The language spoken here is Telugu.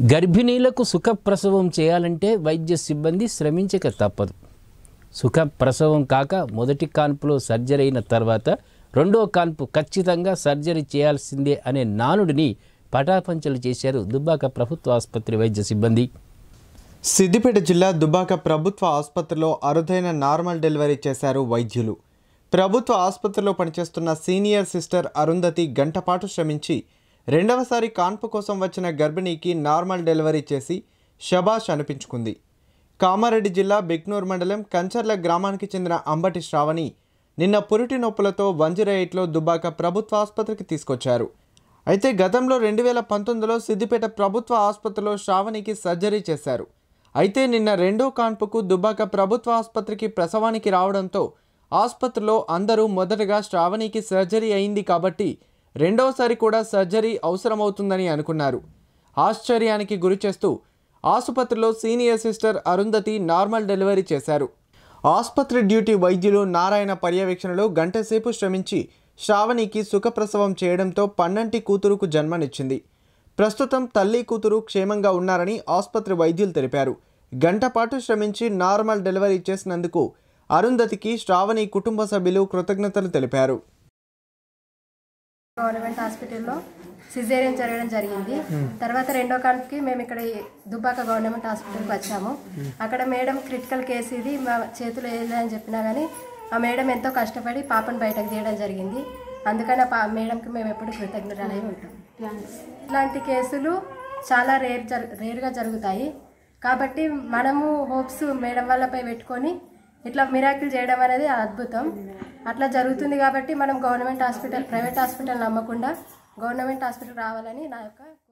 గర్భిణీలకు సుఖప్రసవం చేయాలంటే వైద్య సిబ్బంది శ్రమించక తప్పదు సుఖప్రసవం కాక మొదటి కాన్పులో సర్జరీ అయిన తర్వాత రెండో కాన్పు ఖచ్చితంగా సర్జరీ చేయాల్సిందే అనే నానుడిని పటాపంచలు చేశారు దుబ్బాక ప్రభుత్వ ఆసుపత్రి వైద్య సిబ్బంది సిద్దిపేట జిల్లా దుబాక ప్రభుత్వ ఆసుపత్రిలో అరుదైన నార్మల్ డెలివరీ చేశారు వైద్యులు ప్రభుత్వ ఆసుపత్రిలో పనిచేస్తున్న సీనియర్ సిస్టర్ అరుంధతి గంటపాటు శ్రమించి రెండవసారి కాన్పు కోసం వచ్చిన గర్భిణీకి నార్మల్ డెలివరీ చేసి షబాష్ అనిపించుకుంది కామారెడ్డి జిల్లా బిగ్నూర్ మండలం కంచర్ల గ్రామానికి చెందిన అంబటి శ్రావణి నిన్న పురిటి నొప్పులతో వంజిరైట్లో దుబాక ప్రభుత్వ ఆసుపత్రికి తీసుకొచ్చారు అయితే గతంలో రెండు వేల పంతొమ్మిదిలో సిద్దిపేట ప్రభుత్వ ఆసుపత్రిలో శ్రావణికి సర్జరీ చేశారు అయితే నిన్న రెండో కాన్పుకు దుబ్బాక ప్రభుత్వ ఆసుపత్రికి ప్రసవానికి రావడంతో ఆసుపత్రిలో అందరూ మొదటగా శ్రావణికి సర్జరీ అయింది కాబట్టి రెండవసారి కూడా సర్జరీ అవసరమవుతుందని అనుకున్నారు ఆశ్చర్యానికి గురి చేస్తూ ఆసుపత్రిలో senior sister Arundhati normal delivery చేశారు ఆసుపత్రి డ్యూటీ వైద్యులు నారాయణ పర్యవేక్షణలో గంటసేపు శ్రమించి శ్రావణికి సుఖప్రసవం చేయడంతో పన్నంటి కూతురుకు జన్మనిచ్చింది ప్రస్తుతం తల్లి కూతురు క్షేమంగా ఉన్నారని ఆసుపత్రి వైద్యులు తెలిపారు గంట పాటు శ్రమించి నార్మల్ డెలివరీ చేసినందుకు అరుంధతికి శ్రావణి కుటుంబ సభ్యులు కృతజ్ఞతలు తెలిపారు గవర్నమెంట్ హాస్పిటల్లో సిజేరియన్ జరగడం జరిగింది తర్వాత రెండో కాన్పుకి మేము ఇక్కడ ఈ దుబ్బాక గవర్నమెంట్ హాస్పిటల్కి వచ్చాము అక్కడ మేడం క్రిటికల్ కేసు ఇది మా చేతిలో ఏదని చెప్పినా కానీ ఆ మేడం ఎంతో కష్టపడి పాపను బయటకు తీయడం జరిగింది అందుకని ఆ పా మేడంకి మేము ఎప్పుడు కృతజ్ఞతలై ఉంటాం ఇలాంటి కేసులు చాలా రేర్ జరు రేర్గా జరుగుతాయి కాబట్టి మనము హోప్స్ మేడం వాళ్ళపై పెట్టుకొని ఇట్లా మిరాకిల్ చేయడం అనేది అద్భుతం అట్లా జరుగుతుంది కాబట్టి మనం గవర్నమెంట్ హాస్పిటల్ ప్రైవేట్ హాస్పిటల్ నమ్మకుండా గవర్నమెంట్ హాస్పిటల్ రావాలని నా యొక్క